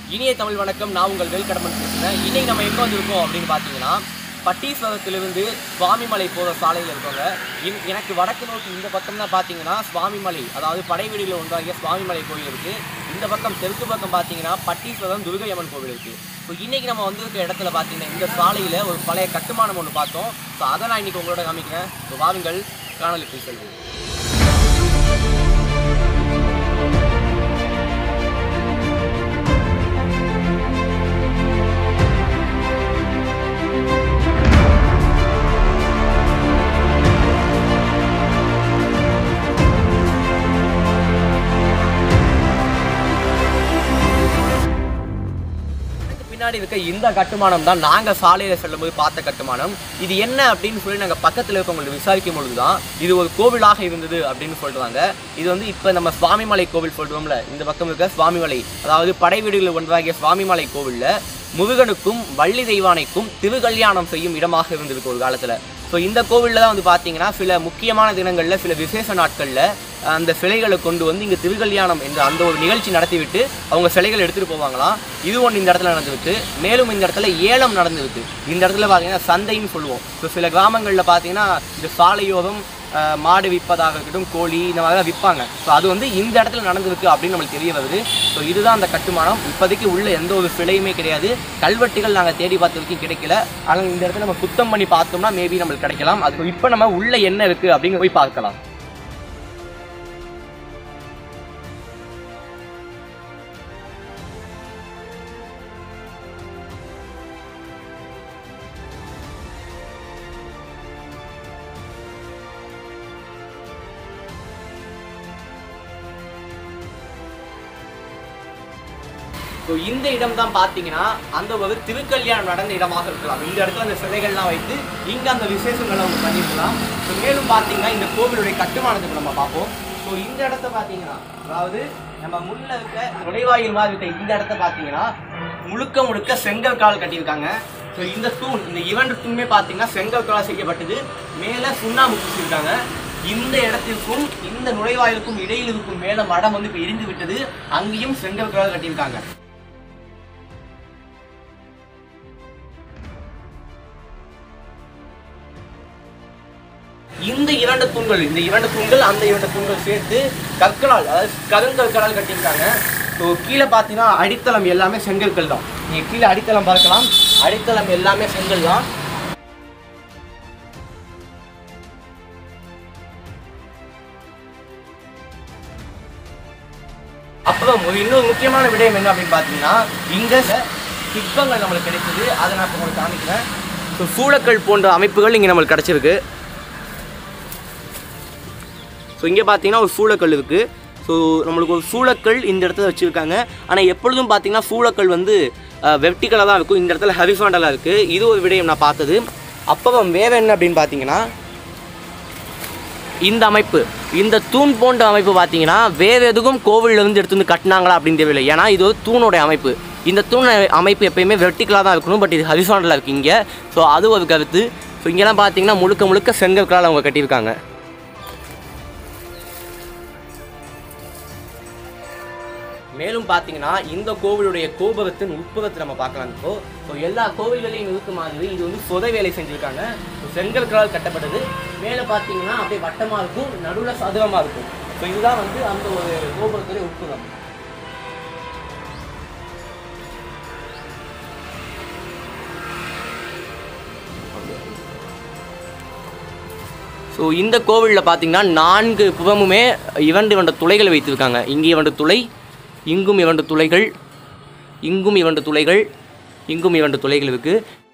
இனிய தமிழ் வணக்கம் நான் உங்கள் வெல்கடமன் பேசுகிறேன் இன்னைக்கு நம்ம எங்கே வந்திருக்கோம் அப்படின்னு பார்த்தீங்கன்னா பட்டீஸ்வரத்திலிருந்து சுவாமிமலை போகிற சாலையில் இருக்கோங்க இன்- எனக்கு வடக்கு நோக்கி இந்த பக்கம் தான் பார்த்தீங்கன்னா சுவாமிமலை அதாவது படைவீடுகளில் ஒன்றாகிய சுவாமிமலை கோயில் இருக்குது இந்த பக்கம் தெற்கு பக்கம் பார்த்தீங்கன்னா பட்டீஸ்வரம் துர்கை அம்மன் கோவில் இருக்குது ஸோ இன்னைக்கு நம்ம வந்திருக்க இடத்துல பார்த்தீங்கன்னா இந்த சாலையில் ஒரு பழைய கட்டுமானம் ஒன்று பார்த்தோம் ஸோ அதை நான் இன்னைக்கு உங்களோட காமிக்கிறேன் ஸோ வாருங்கள் காணொலிக்கு செல்வோம் எனக்கு பின்னாடி இருக்க இந்த கட்டுமானம் தான் நாங்கள் சாலையில் செல்லும்போது பார்த்த கட்டுமானம் இது என்ன அப்படின்னு சொல்லி நாங்கள் பக்கத்தில் இருக்கவங்களுக்கு விசாரிக்கும் பொழுது தான் இது ஒரு கோவிலாக இருந்தது அப்படின்னு சொல்கிறாங்க இது வந்து இப்போ நம்ம சுவாமிமலை கோவில் சொல்கிறோம்ல இந்த பக்கம் இருக்க சுவாமிமலை அதாவது படை வீடுகளில் ஒன்றாகிய சுவாமிமலை கோவிலில் முருகனுக்கும் வள்ளி தெய்வானைக்கும் திருக்கல்யாணம் செய்யும் இடமாக இருந்திருக்கு ஒரு காலத்தில் ஸோ இந்த கோவிலில் தான் வந்து பார்த்தீங்கன்னா சில முக்கியமான தினங்களில் சில விசேஷ நாட்களில் அந்த சிலைகளை கொண்டு வந்து இங்கே திருக்கல்யாணம் என்ற அந்த ஒரு நிகழ்ச்சி நடத்திவிட்டு அவங்க சிலைகள் எடுத்துகிட்டு போவாங்களாம் இது ஒன்று இந்த இடத்துல நடந்துருக்கு மேலும் இந்த இடத்துல ஏலம் நடந்துருக்கு இந்த இடத்துல பார்த்தீங்கன்னா சந்தைன்னு சொல்லுவோம் ஸோ சில கிராமங்களில் பார்த்தீங்கன்னா இந்த சாலையோரம் அஹ், மாடு விற்பதாக இருக்கட்டும் கோழி இந்த மாதிரிலாம் விற்பாங்க ஸோ அது வந்து இந்த இடத்துல நடந்திருக்கு அப்படின்னு நம்மளுக்கு தெரிய வருது ஸோ இதுதான் அந்த கட்டுமானம் இப்போதைக்கு உள்ள எந்த ஒரு சிலையுமே கிடையாது கல்வெட்டுகள் நாங்கள் தேடி பார்த்த வரைக்கும் கிடைக்கல ஆனால் இந்த இடத்துல நம்ம சுத்தம் பண்ணி பார்த்தோம்னா மேபி நம்மளுக்கு கிடைக்கலாம் அது இப்போ நம்ம உள்ள என்ன இருக்குது அப்படிங்க போய் பார்க்கலாம் ஸோ இந்த இடம் தான் பார்த்தீங்கன்னா அந்த ஒரு திருக்கல்யாணம் நடந்த இடமாக இருக்கலாம் இந்த இடத்துல அந்த சிலைகள்லாம் வைத்து இங்கே அந்த விசேஷங்களை அவங்க பண்ணியிருக்கலாம் ஸோ மேலும் பார்த்தீங்கன்னா இந்த கோவிலுடைய கட்டுமானத்துக்கு நம்ம பார்ப்போம் ஸோ இந்த இடத்த பார்த்தீங்கன்னா அதாவது நம்ம முன்ன இருக்க நுழைவாயில் மாதிரி இருக்க இந்த இடத்த பார்த்தீங்கன்னா முழுக்க முழுக்க செங்கல் கால் கட்டியிருக்காங்க ஸோ இந்த தூண் இந்த இரண்டு தூணுமே பார்த்தீங்கன்னா செங்கல் கால் செய்யப்பட்டது மேலே சுண்ணாம்பு பூசியிருக்காங்க இந்த இடத்திற்கும் இந்த நுழைவாயிலுக்கும் இடையில் இருக்கும் மேல மடம் வந்து இப்போ இடிந்து விட்டது அங்கேயும் செங்கல் கால் கட்டியிருக்காங்க இந்த இரண்டு தூண்கள் இந்த இரண்டு தூண்கள் அந்த இரண்டு தூண்கள் சேர்த்து கற்களால் அதாவது கருங்கற்களால் கட்டியிருக்காங்க ஸோ கீழே பார்த்தீங்கன்னா அடித்தளம் எல்லாமே செங்கற்கள் தான் நீங்கள் கீழே அடித்தளம் பார்க்கலாம் அடித்தளம் எல்லாமே செங்கல் தான் அப்புறம் ஒரு இன்னொரு முக்கியமான விடயம் என்ன அப்படின்னு பார்த்தீங்கன்னா இங்கே சிற்பங்கள் நம்மளுக்கு கிடைச்சது அதை நான் இப்போ உங்களுக்கு காமிக்கிறேன் ஸோ சூளக்கல் போன்ற அமைப்புகள் இங்கே நம்மளுக்கு கிடச்சிருக்கு ஸோ இங்கே பார்த்தீங்கன்னா ஒரு சூளக்கல் இருக்குது ஸோ நம்மளுக்கு ஒரு சூளக்கல் இந்த இடத்துல வச்சுருக்காங்க ஆனால் எப்பொழுதும் பார்த்தீங்கன்னா சூளக்கல் வந்து வெர்டிக்கலாக தான் இருக்கும் இந்த இடத்துல ஹரிசாண்டலாக இருக்குது இது ஒரு விடயம் நான் பார்த்தது அப்புறம் வேறு என்ன அப்படின்னு பார்த்தீங்கன்னா இந்த அமைப்பு இந்த தூண் போன்ற அமைப்பு பார்த்தீங்கன்னா வேறு எதுக்கும் கோவில்ல இருந்து எடுத்து வந்து கட்டினாங்களா அப்படின்னு தெரியல ஏன்னா இது ஒரு தூணோட அமைப்பு இந்த தூண் அமைப்பு எப்பயுமே வெர்டிக்கலாக தான் இருக்கணும் பட் இது ஹரிசாண்டலாக இருக்குது இங்கே ஸோ அது ஒரு கருத்து ஸோ இங்கெல்லாம் பார்த்தீங்கன்னா முழுக்க முழுக்க செங்கற்களால் அவங்க கட்டியிருக்காங்க மேலும் பார்த்தீங்கன்னா இந்த கோவிலுடைய கோபுரத்தின் உட்புறத்தை நம்ம பார்க்கலாம் இப்போ ஸோ எல்லா கோவில்களையும் இருக்க மாதிரி இது வந்து சொத வேலை செஞ்சுருக்காங்க ஸோ செங்கற்களால் கட்டப்பட்டது மேலே பார்த்தீங்கன்னா அப்படியே வட்டமாக இருக்கும் நடுவில் சதுரமாக இருக்கும் ஸோ இதுதான் வந்து அந்த ஒரு கோபுரத்துடைய உட்புறம் ஸோ இந்த கோவிலில் பார்த்தீங்கன்னா நான்கு புறமுமே இரண்டு இரண்டு துளைகளை வைத்திருக்காங்க இங்கே இரண்டு துளை இங்கும் இரண்டு துளைகள் இங்கும் இரண்டு துளைகள் இங்கும் இரண்டு துளைகள் இருக்குது